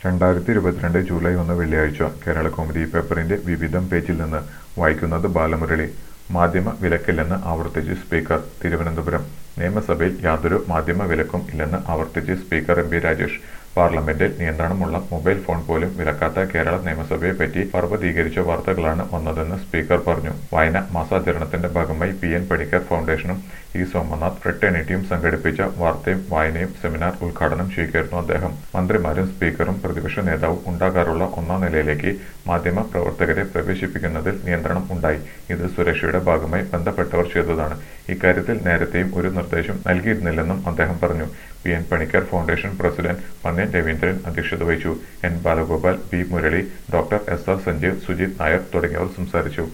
രണ്ടായിരത്തി ഇരുപത്തിരണ്ട് ജൂലൈ ഒന്ന് വെള്ളിയാഴ്ച കേരള കൗമുദി പേപ്പറിന്റെ വിവിധം പേജിൽ നിന്ന് വായിക്കുന്നത് ബാലമുരളി മാധ്യമ വിലക്കില്ലെന്ന് ആവർത്തിച്ച് സ്പീക്കർ തിരുവനന്തപുരം നിയമസഭയിൽ യാതൊരു മാധ്യമ വിലക്കും ഇല്ലെന്ന് ആവർത്തിച്ച് സ്പീക്കർ എം പി രാജേഷ് പാർലമെന്റിൽ നിയന്ത്രണമുള്ള മൊബൈൽ ഫോൺ പോലും വിലക്കാത്ത കേരള നിയമസഭയെപ്പറ്റി പർവ്വതീകരിച്ച വാർത്തകളാണ് വന്നതെന്ന് സ്പീക്കർ പറഞ്ഞു വായന മാസാചരണത്തിന്റെ ഭാഗമായി പി എൻ പണിക്കർ ഫൗണ്ടേഷനും ഇ സോമനാഥ് ഫ്രട്ടേണിറ്റിയും സംഘടിപ്പിച്ച വാർത്തയും വായനയും സെമിനാർ ഉദ്ഘാടനം ചെയ്യുകയായിരുന്നു അദ്ദേഹം മന്ത്രിമാരും സ്പീക്കറും പ്രതിപക്ഷ നേതാവും ഉണ്ടാകാറുള്ള ഒന്നാം നിലയിലേക്ക് മാധ്യമ പ്രവർത്തകരെ പ്രവേശിപ്പിക്കുന്നതിൽ നിയന്ത്രണം ഉണ്ടായി ഇത് സുരക്ഷയുടെ ഭാഗമായി ബന്ധപ്പെട്ടവർ ചെയ്തതാണ് ഇക്കാര്യത്തിൽ നേരത്തെയും ഒരു നിർദ്ദേശം നൽകിയിരുന്നില്ലെന്നും അദ്ദേഹം പറഞ്ഞു P N Panicker foundation president Pannyan Raveendran അധ്യക്ഷത വഹിച്ചു N Balagopal B Murali doctor S R Sanjeev Sujith Nair തുടങ്ങിയവർ സംസാരിച്ചു